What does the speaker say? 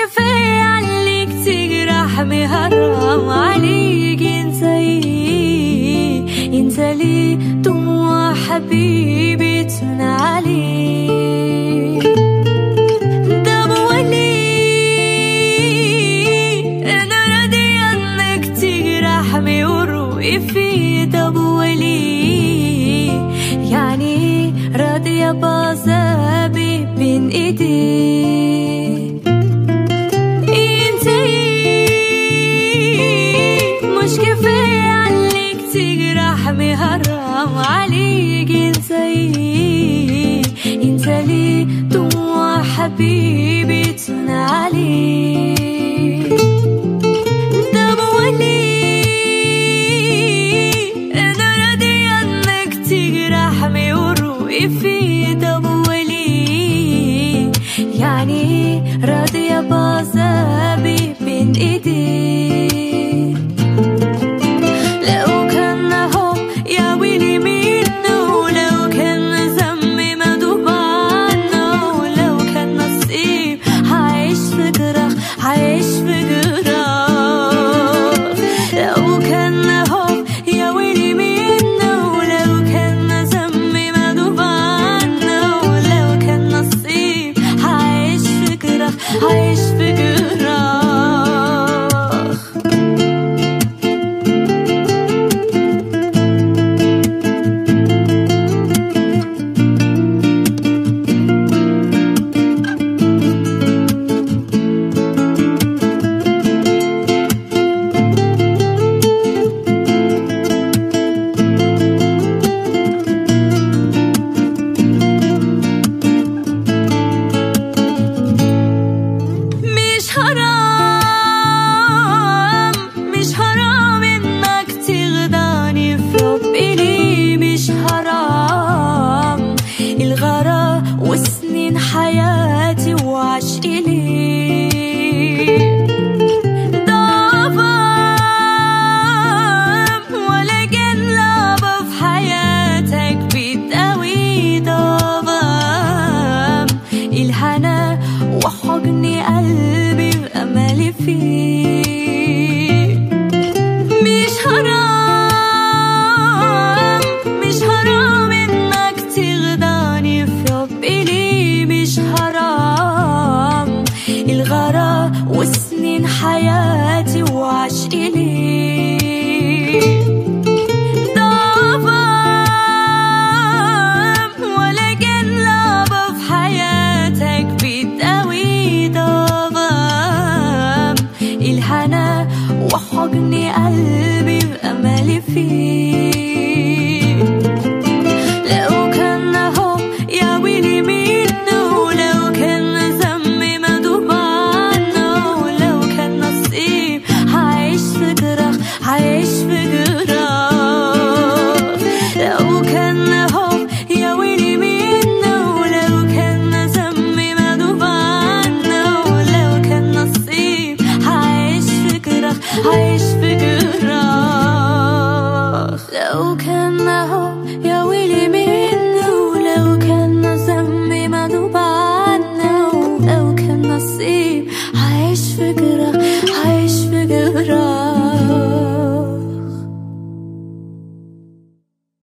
كفاية عليك تجرحني حرام عليك انت ايه انت ليه دموع حبيبي عليك طب وليه انا راضية انك تجرحني وروقي في طب وليه يعني راضية بعذابي بين ايديك انت ايه مش كفاية عليك تجرحني حرام عليك انت ايه انت ليه دموع حبيبي عليك طب وليه انا راضية انك تجرحني وروقي في طب وليه يعني راضية بعذابي بين ايديك لو كان هو يا ويلي منه لو كان ذنبي مدوب عنه لو كان نصيب هعيش في جراح هعيش في جراح لو كان هو يا ويلي منه لو كان ذنبي مدوب عنه لو كان نصيب هعيش في جراح هعيش في جراح مش حرام مش حرام انك تغداني في ربي ليه مش حرام الغرام وسنين حياتي وعشقي ليه ضباب ولا جلابة في حياتك بتقوي ضباب الهنا وحضن قلبي بأملي فيه مش حرام مش حرام انك تغداني في ربي ليه مش حرام الغرام وسنين حياتي وعشقي ليه ضباب ولا جلابة في حياتك بتقوي ضباب الهنا وحضن قلبي بأملي فيه